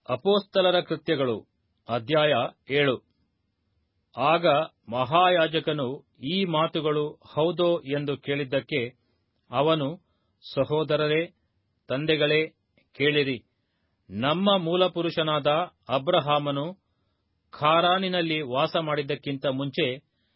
ಅಪೋಸ್ತಲರ ಕೃತ್ಯಗಳು ಅಧ್ಯಾಯ ಏಳು ಆಗ ಮಹಾಯಾಜಕನು ಈ ಮಾತುಗಳು ಹೌದೋ ಎಂದು ಕೇಳಿದ್ದಕ್ಕೆ ಅವನು ಸಹೋದರರೇ ತಂದೆಗಳೇ ಕೇಳಿರಿ ನಮ್ಮ ಮೂಲಪುರುಷನಾದ ಅಬ್ರಹಾಮನು ಖಾರಾನಿನಲ್ಲಿ ವಾಸಮಾಡಿದ್ದಕ್ಕಿಂತ ಮುಂಚೆ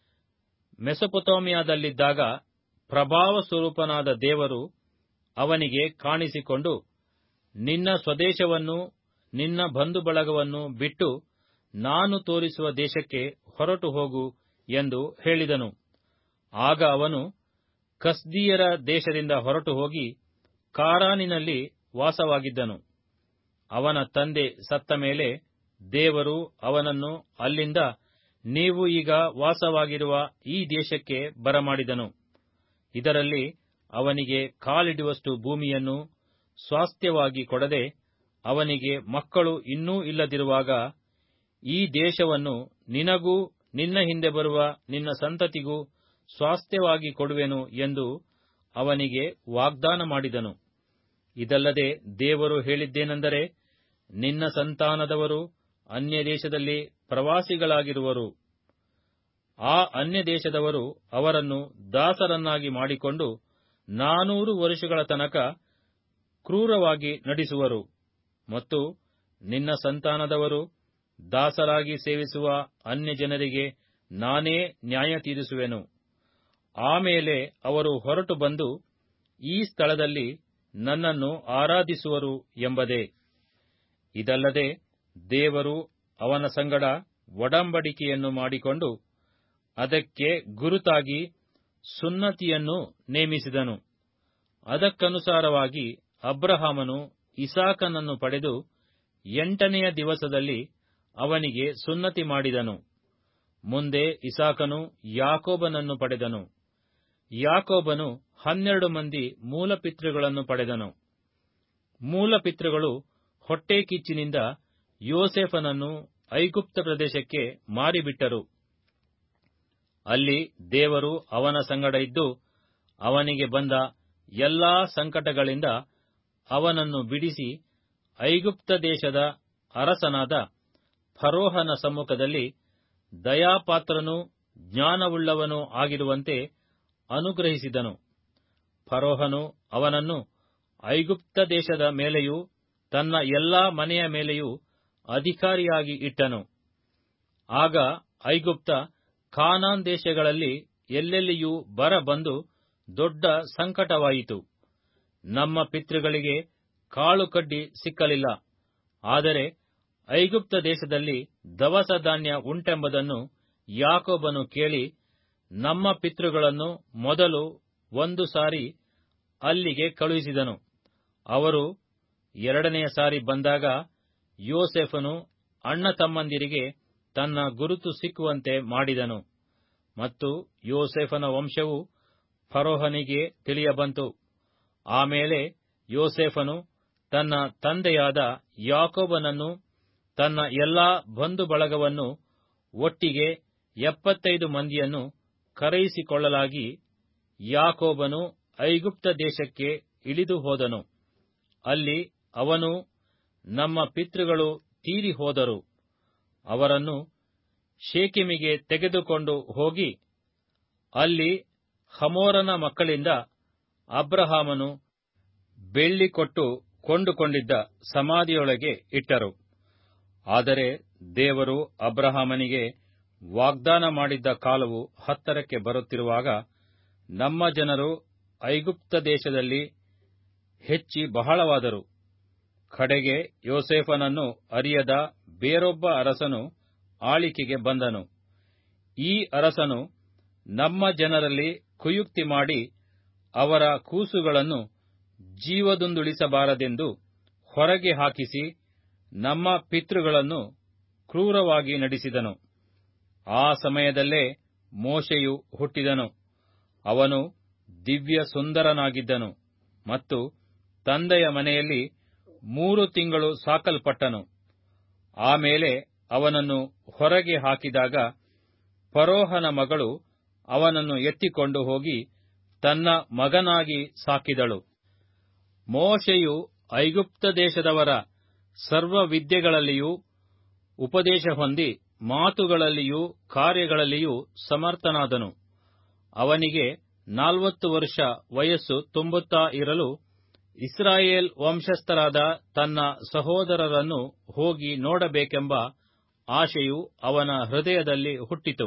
ಮೆಸೊಪೊತಾಮಿಯಾದಲ್ಲಿದ್ದಾಗ ಪ್ರಭಾವ ಸ್ವರೂಪನಾದ ದೇವರು ಅವನಿಗೆ ಕಾಣಿಸಿಕೊಂಡು ನಿನ್ನ ಸ್ವದೇಶವನ್ನು ನಿನ್ನ ಬಂಧುಬಳಗವನ್ನು ಬಿಟ್ಟು ನಾನು ತೋರಿಸುವ ದೇಶಕ್ಕೆ ಹೊರಟು ಹೋಗು ಎಂದು ಹೇಳಿದನು ಆಗ ಅವನು ಕಸ್ದೀಯರ ದೇಶದಿಂದ ಹೊರಟು ಹೋಗಿ ಕಾರಾನಿನಲ್ಲಿ ವಾಸವಾಗಿದ್ದನು ಅವನ ತಂದೆ ಸತ್ತ ಮೇಲೆ ದೇವರು ಅವನನ್ನು ಅಲ್ಲಿಂದ ನೀವು ಈಗ ವಾಸವಾಗಿರುವ ಈ ದೇಶಕ್ಕೆ ಬರಮಾಡಿದನು ಇದರಲ್ಲಿ ಅವನಿಗೆ ಕಾಲಿಡುವಷ್ಟು ಭೂಮಿಯನ್ನು ಸ್ವಾಸ್ಥ್ಯವಾಗಿ ಕೊಡದೆ ಅವನಿಗೆ ಮಕ್ಕಳು ಇನ್ನೂ ಇಲ್ಲದಿರುವಾಗ ಈ ದೇಶವನ್ನು ನಿನಗೂ ನಿನ್ನ ಹಿಂದೆ ಬರುವ ನಿನ್ನ ಸಂತತಿಗೂ ಸ್ವಾಸ್ಥ್ಯವಾಗಿ ಕೊಡುವೆನು ಎಂದು ಅವನಿಗೆ ವಾಗ್ದಾನ ಮಾಡಿದನು ಇದಲ್ಲದೆ ದೇವರು ಹೇಳಿದ್ದೇನೆಂದರೆ ನಿನ್ನ ಸಂತಾನದವರು ಅನ್ಯದೇಶದಲ್ಲಿ ಪ್ರವಾಸಿಗಳಾಗಿರುವರು ಆ ಅನ್ಯದೇಶದವರು ಅವರನ್ನು ದಾಸರನ್ನಾಗಿ ಮಾಡಿಕೊಂಡು ನಾನೂರು ವರುಷಗಳ ತನಕ ಕ್ರೂರವಾಗಿ ನಡೆಸುವರು ಮತ್ತು ನಿನ್ನ ಸಂತಾನದವರು ದಾಸರಾಗಿ ಸೇವಿಸುವ ಅನ್ಯ ಜನರಿಗೆ ನಾನೇ ನ್ಯಾಯ ತೀರಿಸುವೆನು ಆಮೇಲೆ ಅವರು ಹೊರಟು ಬಂದು ಈ ಸ್ಥಳದಲ್ಲಿ ನನ್ನನ್ನು ಆರಾಧಿಸುವರು ಎಂಬುದೇ ಇದಲ್ಲದೆ ದೇವರು ಅವನ ಸಂಗಡ ಒಡಂಬಡಿಕೆಯನ್ನು ಮಾಡಿಕೊಂಡು ಅದಕ್ಕೆ ಗುರುತಾಗಿ ಸುನ್ನತಿಯನ್ನು ನೇಮಿಸಿದನು ಅದಕ್ಕನುಸಾರವಾಗಿ ಅಬ್ರಹಾಮನು ಇಸಾಕನನ್ನು ಪಡೆದು ಎಂಟನೆಯ ದಿವಸದಲ್ಲಿ ಅವನಿಗೆ ಸುನ್ನತಿ ಮಾಡಿದನು ಮುಂದೆ ಇಸಾಕನು ಯಾಕೋಬನನ್ನು ಪಡೆದನು ಯಾಕೋಬನು ಹನ್ನೆರಡು ಮಂದಿ ಮೂಲಪಿತೃಗಳನ್ನು ಪಡೆದನು ಮೂಲಪಿತೃಗಳು ಹೊಟ್ಟೆ ಕಿಚ್ಚಿನಿಂದ ಯೋಸೆಫನನ್ನು ಐಗುಪ್ತ ಪ್ರದೇಶಕ್ಕೆ ಮಾರಿಬಿಟ್ಟರು ಅಲ್ಲಿ ದೇವರು ಅವನ ಸಂಗಡ ಇದ್ದು ಅವನಿಗೆ ಬಂದ ಎಲ್ಲಾ ಸಂಕಟಗಳಿಂದ ಅವನನ್ನು ಬಿಡಿಸಿ ಐಗುಪ್ತ ದೇಶದ ಅರಸನಾದ ಫರೋಹನ ಸಮ್ಮುಖದಲ್ಲಿ ದಯಾಪಾತ್ರನೂ ಜ್ಞಾನವುಳ್ಳವನೂ ಆಗಿರುವಂತೆ ಅನುಗ್ರಹಿಸಿದನು ಫರೋಹನು ಅವನನ್ನು ಐಗುಪ್ತ ದೇಶದ ಮೇಲೆಯೂ ತನ್ನ ಎಲ್ಲಾ ಮನೆಯ ಮೇಲೆಯೂ ಅಧಿಕಾರಿಯಾಗಿ ಇಟ್ಟನು ಆಗ ಐಗುಪ್ತ ಕಾನಾನ್ ದೇಶಗಳಲ್ಲಿ ಎಲ್ಲೆಲ್ಲಿಯೂ ಬರ ಬಂದು ದೊಡ್ಡ ಸಂಕಟವಾಯಿತು ನಮ್ಮ ಪಿತೃಗಳಿಗೆ ಕಾಳು ಕಡ್ಡಿ ಸಿಕ್ಕಲಿಲ್ಲ ಆದರೆ ಐಗುಪ್ತ ದೇಶದಲ್ಲಿ ದವಸ ಧಾನ್ಯ ಉಂಟೆಂಬುದನ್ನು ಯಾಕೋಬನು ಕೇಳಿ ನಮ್ಮ ಪಿತೃಗಳನ್ನು ಮೊದಲು ಒಂದು ಸಾರಿ ಅಲ್ಲಿಗೆ ಕಳುಹಿಸಿದನು ಅವರು ಎರಡನೆಯ ಸಾರಿ ಬಂದಾಗ ಯೋಸೆಫನು ಅಣ್ಣ ತಮ್ಮಂದಿರಿಗೆ ತನ್ನ ಗುರುತು ಸಿಕ್ಕುವಂತೆ ಮಾಡಿದನು ಮತ್ತು ಯೋಸೆಫನ ವಂಶವು ಫರೋಹನಿಗೆ ತಿಳಿಯಬಂತು ಆಮೇಲೆ ಯೋಸೆಫನು ತನ್ನ ತಂದೆಯಾದ ಯಾಕೋಬನನ್ನು ತನ್ನ ಎಲ್ಲಾ ಬಂಧು ಬಳಗವನ್ನು ಒಟ್ಟಿಗೆ ಎಪ್ಪತ್ತೈದು ಮಂದಿಯನ್ನು ಕರೆಯಿಸಿಕೊಳ್ಳಲಾಗಿ ಯಾಕೋಬನು ಐಗುಪ್ತ ದೇಶಕ್ಕೆ ಇಳಿದು ಹೋದನು ಅಲ್ಲಿ ಅವನು ನಮ್ಮ ಪಿತೃಗಳು ತೀರಿ ಹೋದರು ಅವರನ್ನು ಶೇಕಿಮಿಗೆ ತೆಗೆದುಕೊಂಡು ಹೋಗಿ ಅಲ್ಲಿ ಹಮೋರನ ಮಕ್ಕಳಿಂದ ಅಬ್ರಹಾಮನು ಬೆಳ್ಳಿ ಕೊಟ್ಟು ಕೊಂಡುಕೊಂಡಿದ್ದ ಸಮಾಧಿಯೊಳಗೆ ಇಟ್ಟರು ಆದರೆ ದೇವರು ಅಬ್ರಹಾಮನಿಗೆ ವಾಗ್ದಾನ ಮಾಡಿದ್ದ ಕಾಲವು ಹತ್ತರಕ್ಕೆ ಬರುತ್ತಿರುವಾಗ ನಮ್ಮ ಜನರು ಐಗುಪ್ತ ದೇಶದಲ್ಲಿ ಹೆಚ್ಚಿ ಬಹಳವಾದರು ಕಡೆಗೆ ಯೋಸೇಫನನ್ನು ಅರಿಯದ ಬೇರೊಬ್ಬ ಅರಸನು ಆಳಿಕೆಗೆ ಬಂದನು ಈ ಅರಸನು ನಮ್ಮ ಜನರಲ್ಲಿ ಕುಯುಕ್ತಿ ಮಾಡಿ ಅವರ ಕೂಸುಗಳನ್ನು ಜೀವದುಂದುಳಿಸಬಾರದೆಂದು ಹೊರಗೆ ಹಾಕಿಸಿ ನಮ್ಮ ಪಿತೃಗಳನ್ನು ಕ್ರೂರವಾಗಿ ನಡೆಸಿದನು ಆ ಸಮಯದಲ್ಲೇ ಮೋಶೆಯು ಹುಟ್ಟಿದನು ಅವನು ದಿವ್ಯ ಸುಂದರನಾಗಿದ್ದನು ಮತ್ತು ತಂದೆಯ ಮನೆಯಲ್ಲಿ ಮೂರು ತಿಂಗಳು ಸಾಕಲ್ಪಟ್ಟನು ಆಮೇಲೆ ಅವನನ್ನು ಹೊರಗೆ ಹಾಕಿದಾಗ ಫರೋಹನ ಮಗಳು ಅವನನ್ನು ಎತ್ತಿಕೊಂಡು ಹೋಗಿ ತನ್ನ ಮಗನಾಗಿ ಸಾಕಿದಳು ಮೋಶೆಯು ಐಗುಪ್ತ ದೇಶದವರ ಸರ್ವ ವಿದ್ಯೆಗಳಲ್ಲಿಯೂ ಉಪದೇಶ ಹೊಂದಿ ಮಾತುಗಳಲ್ಲಿಯೂ ಕಾರ್ಯಗಳಲ್ಲಿಯೂ ಸಮರ್ಥನಾದನು ಅವನಿಗೆ ನಾಲ್ವತ್ತು ವರ್ಷ ವಯಸ್ಸು ತುಂಬುತ್ತಾ ಇರಲು ಇಸ್ರಾಯೇಲ್ ವಂಶಸ್ಥರಾದ ತನ್ನ ಸಹೋದರರನ್ನು ಹೋಗಿ ನೋಡಬೇಕೆಂಬ ಆಶೆಯು ಅವನ ಹೃದಯದಲ್ಲಿ ಹುಟ್ಟಿತು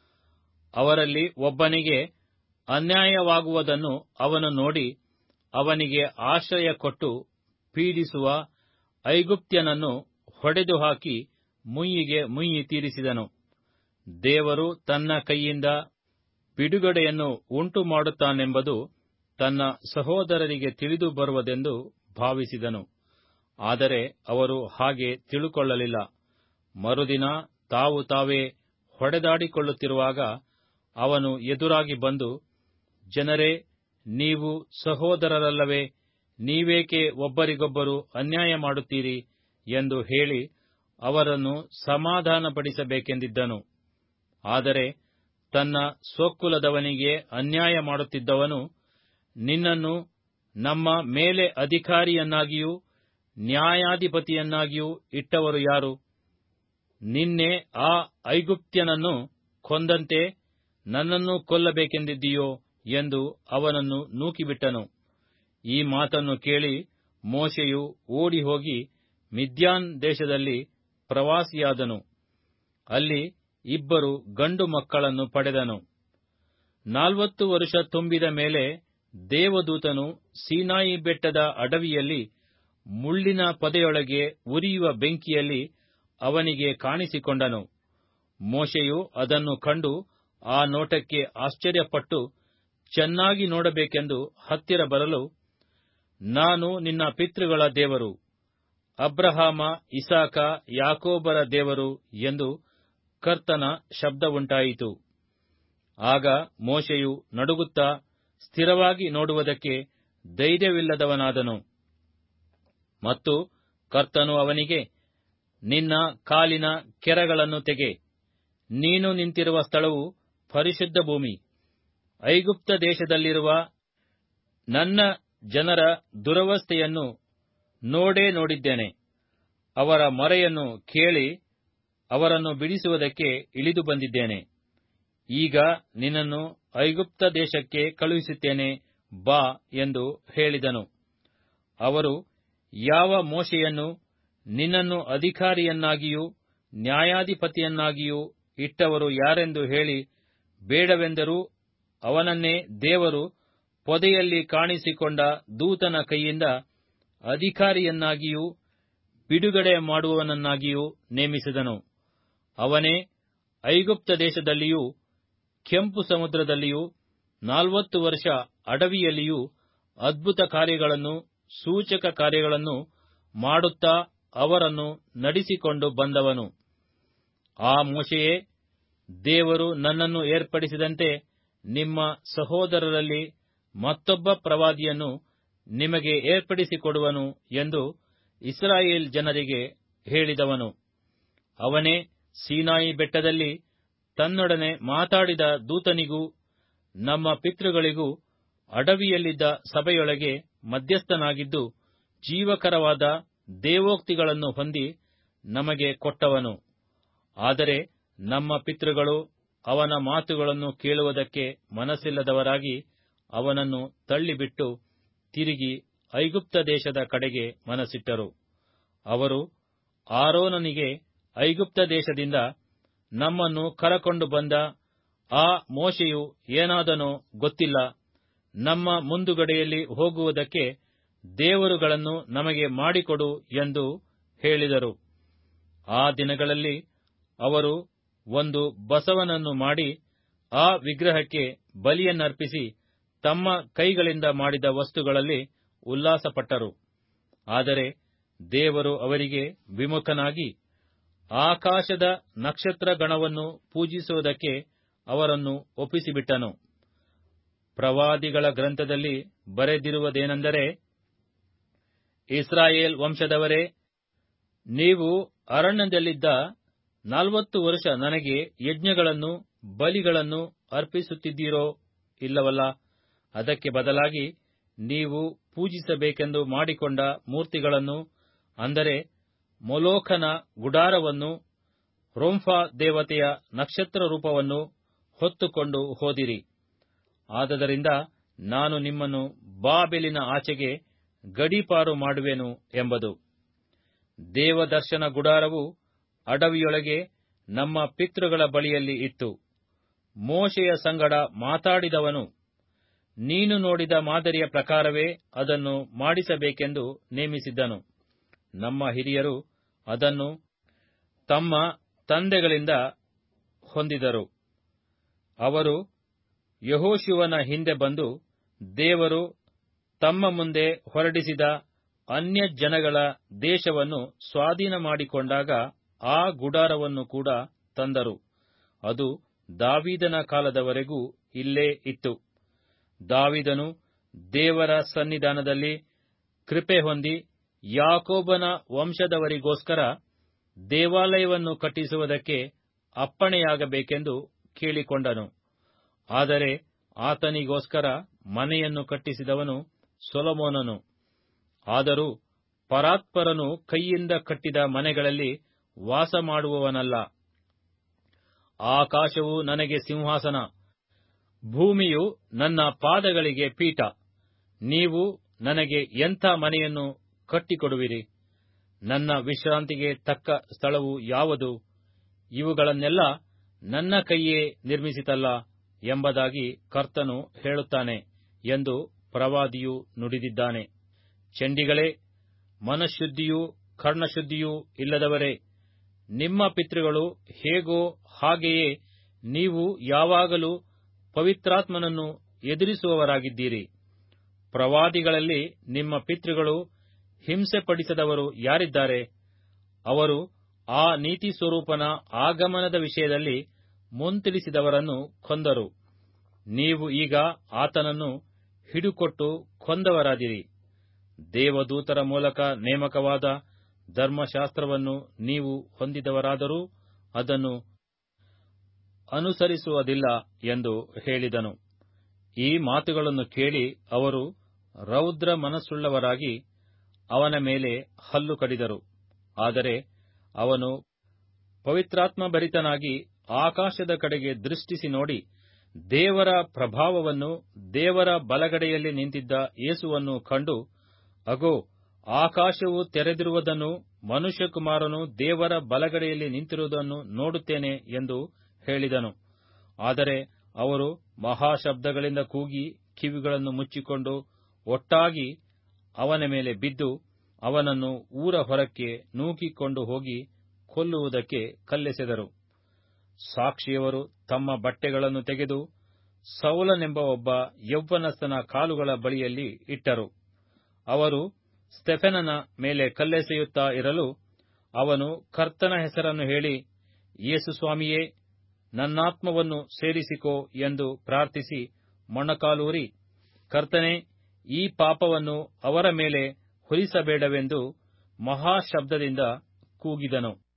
ಅವರಲ್ಲಿ ಒಬ್ಬನಿಗೆ ಅನ್ಯಾಯವಾಗುವುದನ್ನು ಅವನು ನೋಡಿ ಅವನಿಗೆ ಆಶ್ರಯ ಕೊಟ್ಟು ಪೀಡಿಸುವ ಐಗುಪ್ತ್ಯನನ್ನು ಹೊಡೆದು ಹಾಕಿ ಮುಯ್ಯಿಗೆ ಮುಯ್ಯಿ ತೀರಿಸಿದನು ದೇವರು ತನ್ನ ಕೈಯಿಂದ ಬಿಡುಗಡೆಯನ್ನು ಉಂಟು ಮಾಡುತ್ತಾನೆಂಬುದು ತನ್ನ ಸಹೋದರರಿಗೆ ತಿಳಿದು ಬರುವುದೆಂದು ಭಾವಿಸಿದನು ಆದರೆ ಅವರು ಹಾಗೆ ತಿಳುಕೊಳ್ಳಲಿಲ್ಲ ಮರುದಿನ ತಾವು ತಾವೇ ಹೊಡೆದಾಡಿಕೊಳ್ಳುತ್ತಿರುವಾಗ ಅವನು ಎದುರಾಗಿ ಬಂದು ಜನರೇ ನೀವು ಸಹೋದರರಲ್ಲವೇ ನೀವೇಕೆ ಒಬ್ಬರಿಗೊಬ್ಬರು ಅನ್ಯಾಯ ಮಾಡುತ್ತೀರಿ ಎಂದು ಹೇಳಿ ಅವರನ್ನು ಸಮಾಧಾನಪಡಿಸಬೇಕೆಂದಿದ್ದನು ಆದರೆ ತನ್ನ ಸ್ವಕುಲದವನಿಗೆ ಅನ್ಯಾಯ ಮಾಡುತ್ತಿದ್ದವನು ನಿನ್ನನ್ನು ನಮ್ಮ ಮೇಲೆ ಅಧಿಕಾರಿಯನ್ನಾಗಿಯೂ ನ್ಯಾಯಾಧಿಪತಿಯನ್ನಾಗಿಯೂ ಇಟ್ಟವರು ಯಾರು ನಿನ್ನೆ ಆ ಐಗುಪ್ತ್ಯನನ್ನು ಕೊಂದಂತೆ ನನ್ನನ್ನು ಕೊಲ್ಲಬೇಕೆಂದಿದ್ದೀಯೋ ಎಂದು ಅವನನ್ನು ನೂಕಿಬಿಟ್ಟನು ಈ ಮಾತನ್ನು ಕೇಳಿ ಮೋಶೆಯು ಓಡಿಹೋಗಿ ಮಿದ್ಯಾನ್ ದೇಶದಲ್ಲಿ ಪ್ರವಾಸಿಯಾದನು ಅಲ್ಲಿ ಇಬ್ಬರು ಗಂಡು ಮಕ್ಕಳನ್ನು ಪಡೆದನು ನಾಲ್ವತ್ತು ವರುಷ ತುಂಬಿದ ಮೇಲೆ ದೇವದೂತನು ಸೀನಾಯಿ ಬೆಟ್ಟದ ಅಡವಿಯಲ್ಲಿ ಮುಳ್ಳಿನ ಪೊದೆಯೊಳಗೆ ಉರಿಯುವ ಬೆಂಕಿಯಲ್ಲಿ ಅವನಿಗೆ ಕಾಣಿಸಿಕೊಂಡನು ಮೋಶೆಯು ಅದನ್ನು ಕಂಡು ಆ ನೋಟಕ್ಕೆ ಆಶ್ಚರ್ಯಪಟ್ಟು ಚೆನ್ನಾಗಿ ನೋಡಬೇಕೆಂದು ಹತ್ತಿರ ಬರಲು ನಾನು ನಿನ್ನ ಪಿತೃಗಳ ದೇವರು ಅಬ್ರಹಾಮ ಇಸಾಕ ಯಾಕೋಬರ ದೇವರು ಎಂದು ಕರ್ತನ ಶಬ್ದವುಂಟಾಯಿತು ಆಗ ಮೋಶೆಯು ನಡುಗುತ್ತಾ ಸ್ಥಿರವಾಗಿ ನೋಡುವುದಕ್ಕೆ ಧೈರ್ಯವಿಲ್ಲದವನಾದನು ಮತ್ತು ಕರ್ತನು ಅವನಿಗೆ ನಿನ್ನ ಕಾಲಿನ ಕೆರಗಳನ್ನು ತೆಗೆ ನೀನು ನಿಂತಿರುವ ಸ್ಥಳವು ಪರಿಶುದ್ಧ ಭೂಮಿ ಐಗುಪ್ತ ದೇಶದಲ್ಲಿರುವ ನನ್ನ ಜನರ ದುರವಸ್ಥೆಯನ್ನು ನೋಡೇ ನೋಡಿದ್ದೇನೆ ಅವರ ಮೊರೆಯನ್ನು ಕೇಳಿ ಅವರನ್ನು ಬಿಡಿಸುವುದಕ್ಕೆ ಇಳಿದು ಬಂದಿದ್ದೇನೆ ಈಗ ನಿನ್ನನ್ನು ಐಗುಪ್ತ ದೇಶಕ್ಕೆ ಕಳುಹಿಸುತ್ತೇನೆ ಬಾ ಎಂದು ಹೇಳಿದನು ಅವರು ಯಾವ ಮೋಶೆಯನ್ನು ನಿನ್ನನ್ನು ಅಧಿಕಾರಿಯನ್ನಾಗಿಯೂ ನ್ಯಾಯಾಧಿಪತಿಯನ್ನಾಗಿಯೂ ಇಟ್ಟವರು ಯಾರೆಂದು ಹೇಳಿ ಬೇಡವೆಂದರೂ ಅವನನ್ನೇ ದೇವರು ಪೊದೆಯಲ್ಲಿ ಕಾಣಿಸಿಕೊಂಡ ದೂತನ ಕೈಯಿಂದ ಅಧಿಕಾರಿಯನ್ನಾಗಿಯೂ ಬಿಡುಗಡೆ ಮಾಡುವವನನ್ನಾಗಿಯೂ ನೇಮಿಸಿದನು ಅವನೇ ಐಗುಪ್ತ ದೇಶದಲ್ಲಿಯೂ ಕೆಂಪು ಸಮುದ್ರದಲ್ಲಿಯೂ ನಾಲ್ವತ್ತು ವರ್ಷ ಅಡವಿಯಲ್ಲಿಯೂ ಅದ್ಭುತ ಕಾರ್ಯಗಳನ್ನು ಸೂಚಕ ಕಾರ್ಯಗಳನ್ನು ಮಾಡುತ್ತಾ ಅವರನ್ನು ನಡೆಸಿಕೊಂಡು ಬಂದವನು ಆ ಮೋಶೆಯೇ ದೇವರು ನನ್ನನ್ನು ಏರ್ಪಡಿಸಿದಂತೆ ನಿಮ್ಮ ಸಹೋದರರಲ್ಲಿ ಮತ್ತೊಬ್ಬ ಪ್ರವಾದಿಯನ್ನು ನಿಮಗೆ ಏರ್ಪಡಿಸಿಕೊಡುವನು ಎಂದು ಇಸ್ರಾಯೇಲ್ ಜನರಿಗೆ ಹೇಳಿದವನು ಅವನೇ ಸೀನಾಯಿ ಬೆಟ್ಟದಲ್ಲಿ ತನ್ನೊಡನೆ ಮಾತಾಡಿದ ದೂತನಿಗೂ ನಮ್ಮ ಪಿತೃಗಳಿಗೂ ಅಡವಿಯಲ್ಲಿದ್ದ ಸಭೆಯೊಳಗೆ ಮಧ್ಯಸ್ಥನಾಗಿದ್ದು ಜೀವಕರವಾದ ದೇವೋಕ್ತಿಗಳನ್ನು ಹೊಂದಿ ನಮಗೆ ಕೊಟ್ಟವನು ಆದರೆ ನಮ್ಮ ಪಿತೃಗಳು ಅವನ ಮಾತುಗಳನ್ನು ಕೇಳುವುದಕ್ಕೆ ಮನಸ್ಸಿಲ್ಲದವರಾಗಿ ಅವನನ್ನು ತಳ್ಳಿಬಿಟ್ಟು ತಿರುಗಿ ಐಗುಪ್ತ ದೇಶದ ಕಡೆಗೆ ಮನಸ್ಸಿಟ್ಟರು ಅವರು ಆರೋನನಿಗೆ ಐಗುಪ್ತ ದೇಶದಿಂದ ನಮ್ಮನ್ನು ಕರಕೊಂಡು ಬಂದ ಆ ಮೋಶೆಯು ಏನಾದನೋ ಗೊತ್ತಿಲ್ಲ ನಮ್ಮ ಮುಂದುಗಡೆಯಲ್ಲಿ ಹೋಗುವುದಕ್ಕೆ ದೇವರುಗಳನ್ನು ನಮಗೆ ಮಾಡಿಕೊಡು ಎಂದು ಹೇಳಿದರು ಆ ದಿನಗಳಲ್ಲಿ ಅವರು ಒಂದು ಬಸವನನ್ನು ಮಾಡಿ ಆ ವಿಗ್ರಹಕ್ಕೆ ಬಲಿಯನ್ನರ್ಪಿಸಿ ತಮ್ಮ ಕೈಗಳಿಂದ ಮಾಡಿದ ವಸ್ತುಗಳಲ್ಲಿ ಉಲ್ಲಾಸಪಟ್ಟರು ಆದರೆ ದೇವರು ಅವರಿಗೆ ವಿಮುಖನಾಗಿ ಆಕಾಶದ ನಕ್ಷತ್ರಗಣವನ್ನು ಪೂಜಿಸುವುದಕ್ಕೆ ಅವರನ್ನು ಒಪ್ಪಿಸಿಬಿಟ್ಟನು ಪ್ರವಾದಿಗಳ ಗ್ರಂಥದಲ್ಲಿ ಬರೆದಿರುವುದೇನೆಂದರೆ ಇಸ್ರಾಯೇಲ್ ವಂಶದವರೇ ನೀವು ಅರಣ್ಯದಲ್ಲಿದ್ದ ನಲವತ್ತು ವರ್ಷ ನನಗೆ ಯಜ್ಞಗಳನ್ನು ಬಲಿಗಳನ್ನು ಅರ್ಪಿಸುತ್ತಿದ್ದೀರೋ ಇಲ್ಲವಲ್ಲ ಅದಕ್ಕೆ ಬದಲಾಗಿ ನೀವು ಪೂಜಿಸಬೇಕೆಂದು ಮಾಡಿಕೊಂಡ ಮೂರ್ತಿಗಳನ್ನು ಅಂದರೆ ಮೊಲೋಖನ ಗುಡಾರವನ್ನು ರೋಂಫಾ ದೇವತೆಯ ನಕ್ಷತ್ರ ರೂಪವನ್ನು ಹೊತ್ತುಕೊಂಡು ಹೋದಿರಿ ಆದದರಿಂದ ನಾನು ನಿಮ್ಮನ್ನು ಬಾಬೆಲಿನ ಆಚೆಗೆ ಗಡೀಪಾರು ಮಾಡುವೆನು ಎಂಬುದು ದೇವದರ್ಶನ ಗುಡಾರವು ಅಡವಿಯೊಳಗೆ ನಮ್ಮ ಪಿತೃಗಳ ಬಳಿಯಲ್ಲಿ ಇತ್ತು ಮೋಶೆಯ ಸಂಗಡ ಮಾತಾಡಿದವನು ನೀನು ನೋಡಿದ ಮಾದರಿಯ ಪ್ರಕಾರವೇ ಅದನ್ನು ಮಾಡಿಸಬೇಕೆಂದು ನೇಮಿಸಿದ್ದನು ನಮ್ಮ ಹಿರಿಯರು ಅದನ್ನು ತಮ್ಮ ತಂದೆಗಳಿಂದ ಹೊಂದಿದರು ಅವರು ಯಹೋಶುವನ ಹಿಂದೆ ಬಂದು ದೇವರು ತಮ್ಮ ಮುಂದೆ ಹೊರಡಿಸಿದ ಅನ್ಯ ಜನಗಳ ದೇಶವನ್ನು ಸ್ವಾಧೀನ ಮಾಡಿಕೊಂಡಾಗ ಆ ಗುಡಾರವನ್ನು ಕೂಡ ತಂದರು ಅದು ದಾವೀದನ ಕಾಲದವರೆಗೂ ಇಲ್ಲೇ ಇತ್ತು ದಾವಿದನು ದೇವರ ಸನ್ನಿಧಾನದಲ್ಲಿ ಕೃಪೆ ಹೊಂದಿ ಯಾಕೋಬನ ವಂಶದವರಿಗೋಸ್ಕರ ದೇವಾಲಯವನ್ನು ಕಟ್ಟಿಸುವುದಕ್ಕೆ ಅಪ್ಪಣೆಯಾಗಬೇಕೆಂದು ಕೇಳಿಕೊಂಡನು ಆದರೆ ಆತನಿಗೋಸ್ಕರ ಮನೆಯನ್ನು ಕಟ್ಟಿಸಿದವನು ಸೊಲೊಮೋನನು ಆದರೂ ಪರಾತ್ಪರನು ಕೈಯಿಂದ ಕಟ್ಟಿದ ಮನೆಗಳಲ್ಲಿ ವಾಸ ಮಾಡುವವನಲ್ಲ ಆಕಾಶವು ನನಗೆ ಸಿಂಹಾಸನ ಭೂಮಿಯು ನನ್ನ ಪಾದಗಳಿಗೆ ಪೀಠ ನೀವು ನನಗೆ ಎಂಥ ಮನೆಯನ್ನು ಕಟ್ಟಿಕೊಡುವಿರಿ ನನ್ನ ವಿಶ್ರಾಂತಿಗೆ ತಕ್ಕ ಸ್ಥಳವು ಯಾವುದು ಇವುಗಳನ್ನೆಲ್ಲ ನನ್ನ ಕೈಯೇ ನಿರ್ಮಿಸಿತಲ್ಲ ಎಂಬುದಾಗಿ ಕರ್ತನು ಹೇಳುತ್ತಾನೆ ಎಂದು ಪ್ರವಾದಿಯು ನುಡಿದಿದ್ದಾನೆ ಚಂಡಿಗಳೇ ಮನಃಶುದ್ಧಿಯೂ ಕರ್ಣಶುದ್ಧಿಯೂ ಇಲ್ಲದವರೇ ನಿಮ್ಮ ಪಿತೃಗಳು ಹೇಗೋ ಹಾಗೆಯೇ ನೀವು ಯಾವಾಗಲೂ ಪವಿತ್ರಾತ್ಮನನ್ನು ಎದುರಿಸುವವರಾಗಿದ್ದೀರಿ ಪ್ರವಾದಿಗಳಲ್ಲಿ ನಿಮ್ಮ ಪಿತೃಗಳು ಹಿಂಸೆಪಡಿಸದವರು ಯಾರಿದ್ದಾರೆ ಅವರು ಆ ನೀತಿ ಸ್ವರೂಪನ ಆಗಮನದ ವಿಷಯದಲ್ಲಿ ಮುಂತಿಳಿಸಿದವರನ್ನು ಕೊಂದರು ನೀವು ಈಗ ಆತನನ್ನು ಹಿಡುಕೊಟ್ಟು ಕೊಂದವರಾದಿರಿ ದೇವದೂತರ ಮೂಲಕ ನೇಮಕವಾದ ಧರ್ಮಶಾಸ್ತ್ರವನ್ನು ನೀವು ಹೊಂದಿದವರಾದರೂ ಅದನ್ನು ಅನುಸರಿಸುವುದಿಲ್ಲ ಎಂದು ಹೇಳಿದನು ಈ ಮಾತುಗಳನ್ನು ಕೇಳಿ ಅವರು ರೌದ್ರ ಮನಸ್ಸುಳ್ಳವರಾಗಿ ಅವನ ಮೇಲೆ ಹಲ್ಲು ಕಡಿದರು ಆದರೆ ಅವನು ಪವಿತ್ರಾತ್ಮಭರಿತನಾಗಿ ಆಕಾಶದ ಕಡೆಗೆ ದೃಷ್ಟಿಸಿ ನೋಡಿ ದೇವರ ಪ್ರಭಾವವನ್ನು ದೇವರ ಬಲಗಡೆಯಲ್ಲಿ ನಿಂತಿದ್ದ ಯೇಸುವನ್ನು ಕಂಡು ಅಗೋ ಆಕಾಶವು ತೆರೆದಿರುವುದನ್ನು ಮನುಷ್ಯಕುಮಾರನು ದೇವರ ಬಲಗಡೆಯಲ್ಲಿ ನಿಂತಿರುವುದನ್ನು ನೋಡುತ್ತೇನೆ ಎಂದು ಹೇಳಿದನು ಆದರೆ ಅವರು ಮಹಾಶಬ್ದಗಳಿಂದ ಕೂಗಿ ಕಿವಿಗಳನ್ನು ಮುಚ್ಚಿಕೊಂಡು ಒಟ್ಟಾಗಿ ಅವನ ಮೇಲೆ ಬಿದ್ದು ಅವನನ್ನು ಊರ ಹೊರಕ್ಕೆ ನೂಕಿಕೊಂಡು ಹೋಗಿ ಕೊಲ್ಲುವುದಕ್ಕೆ ಕಲ್ಲೆಸೆದರು ಸಾಕ್ಷಿಯವರು ತಮ್ಮ ಬಟ್ಟೆಗಳನ್ನು ತೆಗೆದು ಸೌಲನೆಂಬ ಒಬ್ಬ ಯೌವನಸ್ಥನ ಕಾಲುಗಳ ಬಳಿಯಲ್ಲಿ ಇಟ್ಟರು ಅವರು ಸ್ಟೆಫೆನನ ಮೇಲೆ ಕಲ್ಲೆಸೆಯುತ್ತಾ ಇರಲು ಅವನು ಕರ್ತನ ಹೆಸರನ್ನು ಹೇಳಿ ಯೇಸು ಸ್ವಾಮಿಯೇ ನನ್ನಾತ್ಮವನ್ನು ಸೇರಿಸಿಕೋ ಎಂದು ಪ್ರಾರ್ಥಿಸಿ ಮೊಣಕಾಲೂರಿ ಕರ್ತನೆ ಈ ಪಾಪವನ್ನು ಅವರ ಮೇಲೆ ಹೊರಿಸಬೇಡವೆಂದು ಮಹಾಶಬ್ದದಿಂದ ಕೂಗಿದನು